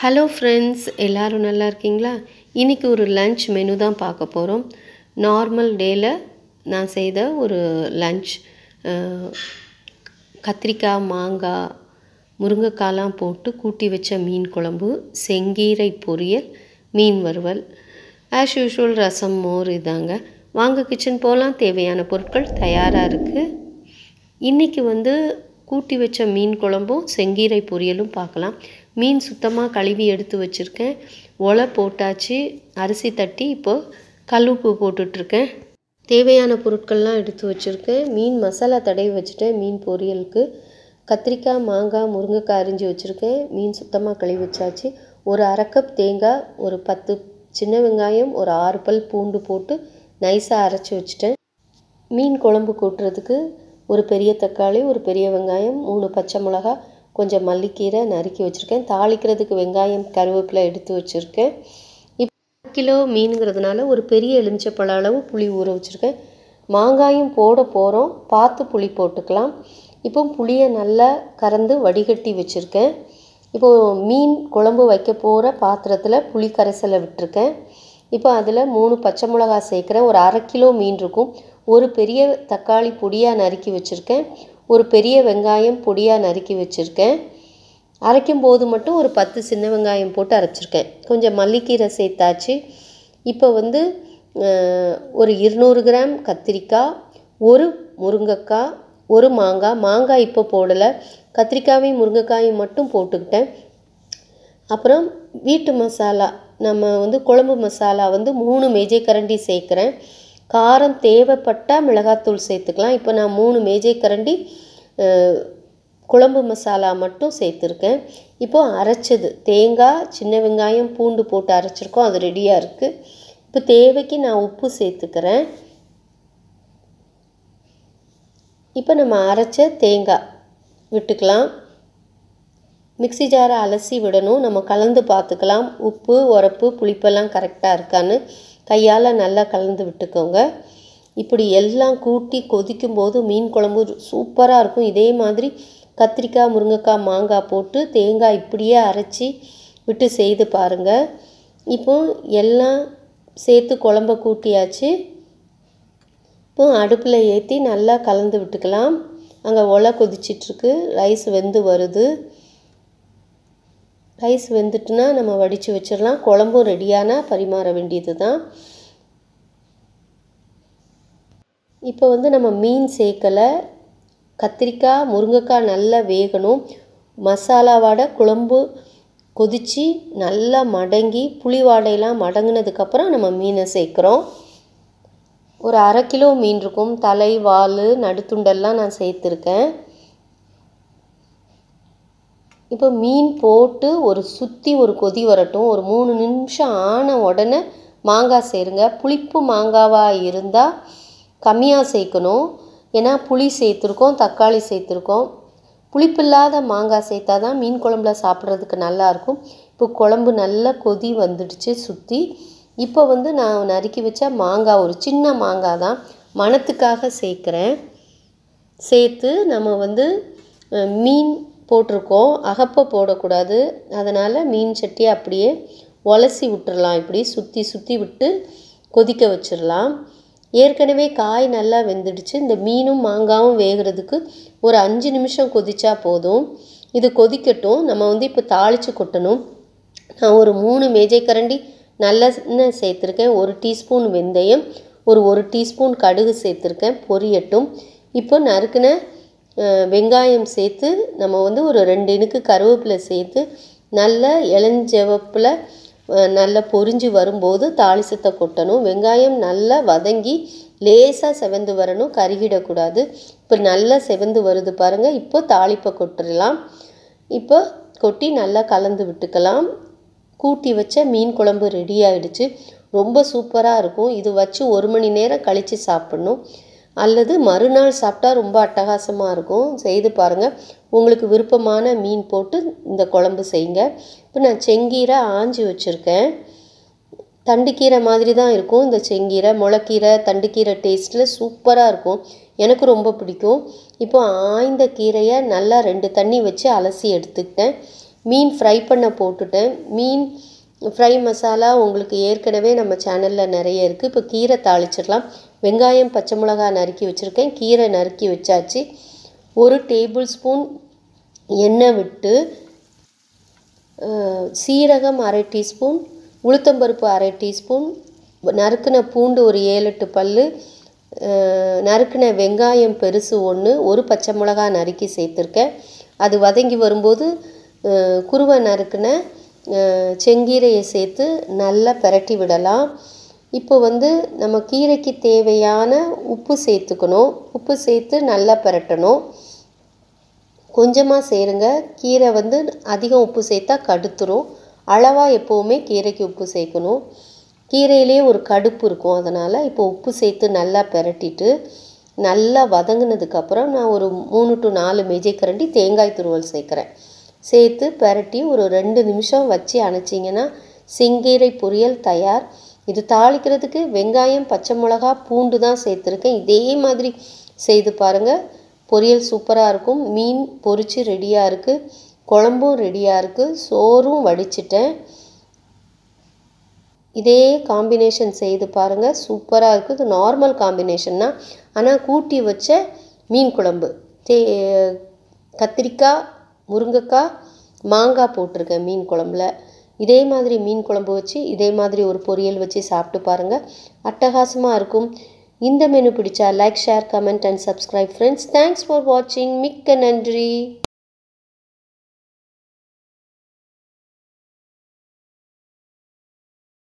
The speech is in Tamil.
ஹலோ ஃப்ரெண்ட்ஸ் எல்லோரும் நல்லா இருக்கீங்களா இன்றைக்கி ஒரு லன்ச் மெனு தான் பார்க்க போகிறோம் நார்மல் டேயில் நான் செய்த ஒரு லன்ச் கத்திரிக்காய் மாங்காய் முருங்கைக்காலாம் போட்டு கூட்டி வச்ச மீன் குழம்பு செங்கீரை பொரியல் மீன் வறுவல் ஆஸ் யூஷுவல் ரசம் மோர் இதாங்க வாங்க கிச்சன் போகலாம் தேவையான பொருட்கள் தயாராக இருக்குது இன்றைக்கி வந்து கூட்டி வச்ச மீன் குழம்பும் செங்கீரை பொரியலும் பார்க்கலாம் மீன் சுத்தமாக கழுவி எடுத்து வச்சுருக்கேன் ஒலை போட்டாச்சு அரிசி தட்டி இப்போது கல்லுப்பு போட்டுட்ருக்கேன் தேவையான பொருட்கள்லாம் எடுத்து வச்சுருக்கேன் மீன் மசாலா தடவி வச்சுட்டேன் மீன் பொரியலுக்கு கத்திரிக்காய் மாங்காய் முருங்கைக்காய் அரிஞ்சு வச்சுருக்கேன் மீன் சுத்தமாக கழுவி வச்சாச்சு ஒரு அரை கப் தேங்காய் ஒரு பத்து சின்ன வெங்காயம் ஒரு ஆறு பல் பூண்டு போட்டு நைஸாக அரைச்சி வச்சுட்டேன் மீன் குழம்பு கூட்டுறதுக்கு ஒரு பெரிய தக்காளி ஒரு பெரிய வெங்காயம் மூணு பச்சை மிளகா கொஞ்சம் மல்லிக்கீரை நறுக்கி வச்சுருக்கேன் தாளிக்கிறதுக்கு வெங்காயம் கருவேப்பிலை எடுத்து வச்சுருக்கேன் இப்போ கிலோ மீனுங்கிறதுனால ஒரு பெரிய எலுமிச்சப்பழ அளவு புளி ஊற வச்சுருக்கேன் மாங்காயும் போட போகிறோம் பார்த்து புளி போட்டுக்கலாம் இப்போ புளியை நல்லா கறந்து வடிகட்டி வச்சுருக்கேன் இப்போது மீன் குழம்பு வைக்க போகிற பாத்திரத்தில் புளி கரைசலை விட்டுருக்கேன் இப்போ அதில் மூணு பச்சை மிளகா சேர்க்குறேன் ஒரு அரை கிலோ மீன் இருக்கும் ஒரு பெரிய தக்காளி பொடியாக நறுக்கி வச்சுருக்கேன் ஒரு பெரிய வெங்காயம் பொடியாக நறுக்கி வச்சுருக்கேன் அரைக்கும் போது மட்டும் ஒரு பத்து சின்ன வெங்காயம் போட்டு அரைச்சிருக்கேன் கொஞ்சம் மல்லிக்கீரை சேர்த்தாச்சு இப்போ வந்து ஒரு இருநூறு கிராம் கத்திரிக்காய் ஒரு முருங்கைக்காய் ஒரு மாங்காய் மாங்காய் இப்போ போடலை கத்திரிக்காயும் முருங்கைக்காயும் மட்டும் போட்டுக்கிட்டேன் அப்புறம் வீட்டு மசாலா நம்ம வந்து குழம்பு மசாலா வந்து மூணு மேஜை கரண்டி சேர்க்குறேன் காரம் தேவைப்பட்டால் மிளகாத்தூள் சேர்த்துக்கலாம் இப்போ நான் மூணு மேஜை கரண்டி குழம்பு மசாலா மட்டும் சேர்த்துருக்கேன் இப்போது அரைச்சது தேங்காய் சின்ன வெங்காயம் பூண்டு போட்டு அரைச்சிருக்கோம் அது ரெடியாக இருக்குது இப்போ தேவைக்கு நான் உப்பு சேர்த்துக்கிறேன் இப்போ நம்ம அரைச்ச தேங்காய் விட்டுக்கலாம் மிக்சி ஜாரை அலசி விடணும் நம்ம கலந்து பார்த்துக்கலாம் உப்பு உரப்பு புளிப்பெல்லாம் கரெக்டாக இருக்கான்னு கையால் நல்லா கலந்து விட்டுக்கோங்க இப்படி எல்லாம் கூட்டி கொதிக்கும் போது மீன் குழம்பு சூப்பராக இருக்கும் இதே மாதிரி கத்திரிக்காய் முருங்கைக்காய் மாங்காய் போட்டு தேங்காய் இப்படியே அரைச்சி விட்டு செய்து பாருங்கள் இப்போ எல்லாம் சேர்த்து குழம்ப கூட்டியாச்சு இப்போ அடுப்பில் ஏற்றி நல்லா கலந்து விட்டுக்கலாம் அங்கே ஒலை கொதிச்சிட்ருக்கு ரைஸ் வெந்து வருது ரைஸ் வெந்துட்டுனா நம்ம வடித்து வச்சிடலாம் குழம்பும் ரெடியானா பரிமாற வேண்டியது தான் இப்போ வந்து நம்ம மீன் சேர்க்கலை கத்திரிக்காய் முருங்கைக்காய் நல்லா வேகணும் மசாலா வாடை குழம்பு கொதித்து நல்லா மடங்கி புளி வாடையெல்லாம் மடங்கினதுக்கப்புறம் நம்ம மீனை சேர்க்குறோம் ஒரு அரை கிலோ மீன் இருக்கும் தலை வால் நடுத்துண்டெல்லாம் நான் சேர்த்துருக்கேன் இப்போ மீன் போட்டு ஒரு சுற்றி ஒரு கொதி வரட்டும் ஒரு மூணு நிமிஷம் ஆன உடனே மாங்காய் சேருங்க புளிப்பு மாங்காவாக இருந்தால் கம்மியாக சேர்க்கணும் ஏன்னா புளி சேர்த்துருக்கோம் தக்காளி சேர்த்துருக்கோம் புளிப்பில்லாத மாங்காய் சேர்த்தா தான் மீன் குழம்புல சாப்பிட்றதுக்கு நல்லாயிருக்கும் இப்போ குழம்பு நல்லா கொதி வந்துடுச்சு சுற்றி இப்போ வந்து நான் நறுக்கி வச்ச மாங்காய் ஒரு சின்ன மாங்காய் தான் மணத்துக்காக சேர்க்குறேன் சேர்த்து நம்ம வந்து மீன் போட்டிருக்கோம் அகப்பை போடக்கூடாது அதனால் மீன் சட்டியை அப்படியே உலசி விட்டுறலாம் இப்படி சுற்றி சுற்றி விட்டு கொதிக்க வச்சிடலாம் ஏற்கனவே காய் நல்லா வெந்துடுச்சு இந்த மீனும் மாங்காவும் வேகிறதுக்கு ஒரு அஞ்சு நிமிஷம் கொதிச்சா போதும் இது கொதிக்கட்டும் நம்ம வந்து இப்போ தாளித்து கொட்டணும் நான் ஒரு மூணு மேஜை கரண்டி நல்லெண்ணெய் சேர்த்துருக்கேன் ஒரு டீஸ்பூன் வெந்தயம் ஒரு ஒரு டீஸ்பூன் கடுகு சேர்த்துருக்கேன் பொரியட்டும் இப்போ நறுக்கின வெங்காயம் சேர்த்து நம்ம வந்து ஒரு ரெண்டு இனுக்கு கருவேப்பிலை சேர்த்து நல்ல இளஞ்சவப்பில் நல்லா பொரிஞ்சு வரும்போது தாளிசத்தை கொட்டணும் வெங்காயம் நல்லா வதங்கி லேசாக செவந்து வரணும் கருகிடக்கூடாது இப்போ நல்லா செவந்து வருது பாருங்கள் இப்போ தாளிப்பை கொட்டிடலாம் இப்போ கொட்டி நல்லா கலந்து விட்டுக்கலாம் கூட்டி வச்ச மீன் குழம்பு ரெடி ஆகிடுச்சு ரொம்ப சூப்பராக இருக்கும் இது வச்சு ஒரு மணி நேரம் கழித்து சாப்பிட்ணும் அல்லது மறுநாள் சாப்பிட்டா ரொம்ப அட்டகாசமாக இருக்கும் செய்து பாருங்கள் உங்களுக்கு விருப்பமான மீன் போட்டு இந்த குழம்பு செய்யுங்க இப்போ நான் செங்கீரை ஆஞ்சி வச்சுருக்கேன் தண்டுக்கீரை மாதிரி தான் இருக்கும் இந்த செங்கீரை முளைக்கீரை தண்டுக்கீரை டேஸ்ட்டில் சூப்பராக இருக்கும் எனக்கு ரொம்ப பிடிக்கும் இப்போ ஆய்ந்த கீரையை நல்லா ரெண்டு தண்ணி வச்சு அலசி எடுத்துக்கிட்டேன் மீன் ஃப்ரை பண்ண போட்டுட்டேன் மீன் ஃப்ரை மசாலா உங்களுக்கு ஏற்கனவே நம்ம சேனலில் நிறைய இருக்குது இப்போ கீரை தாளிச்சிடலாம் வெங்காயம் பச்சை மிளகா நறுக்கி வச்சுருக்கேன் கீரை நறுக்கி வச்சாச்சு ஒரு டேபிள் ஸ்பூன் எண்ணெய் விட்டு அஹ், சீரகம் அரை டீஸ்பூன் உளுத்தம்பருப்பு அரை டீஸ்பூன் நறுக்கின பூண்டு ஒரு ஏழு எட்டு பல் நறுக்கின வெங்காயம் பெருசு ஒன்று ஒரு பச்சை மிளகா நறுக்கி சேர்த்துருக்கேன் அது வதங்கி வரும்போது அஹ், குருவை நறுக்கின அஹ், செங்கீரையை சேர்த்து நல்லா பிரட்டி விடலாம் இப்போ வந்து நம்ம கீரைக்கு தேவையான உப்பு சேர்த்துக்கணும் உப்பு சேர்த்து நல்லா பிரட்டணும் கொஞ்சமாக சேருங்க கீரை வந்து அதிகம் உப்பு சேர்த்தா கடுத்துரும் அளவாக எப்போவுமே கீரைக்கு உப்பு சேர்க்கணும் கீரையிலே ஒரு கடுப்பு இருக்கும் அதனால் இப்போ உப்பு சேர்த்து நல்லா பிரட்டிட்டு நல்லா வதங்கினதுக்கப்புறம் நான் ஒரு மூணு டு நாலு மேஜைக்கரண்டி தேங்காய் துருவல் சேர்க்குறேன் சேர்த்து பிரட்டி ஒரு ரெண்டு நிமிஷம் வச்சு அணைச்சிங்கன்னா செங்கீரை பொரியல் தயார் இது தாளிக்கிறதுக்கு வெங்காயம் பச்சை மிளகா பூண்டு தான் சேர்த்துருக்கேன் இதே மாதிரி செய்து பாருங்கள் பொரியல் சூப்பராக இருக்கும் மீன் பொரிச்சு ரெடியாக இருக்குது குழம்பும் ரெடியாக இருக்குது சோறும் வடிச்சிட்டேன் இதே காம்பினேஷன் செய்து பாருங்கள் சூப்பராக இருக்குது இது நார்மல் காம்பினேஷன் தான் ஆனால் கூட்டி வச்ச மீன் குழம்பு தே கத்திரிக்காய் முருங்கைக்காய் மாங்காய் போட்டிருக்கேன் மீன் குழம்புல இதே மாதிரி மீன் குழம்பு வச்சு இதே மாதிரி ஒரு பொரியல் வச்சு சாப்பிட்டு பாருங்கள் அட்டகாசமாக இருக்கும் இந்த மெனு பிடிச்சா like share comment and subscribe friends thanks for வாட்சிங் மிக்க நன்றி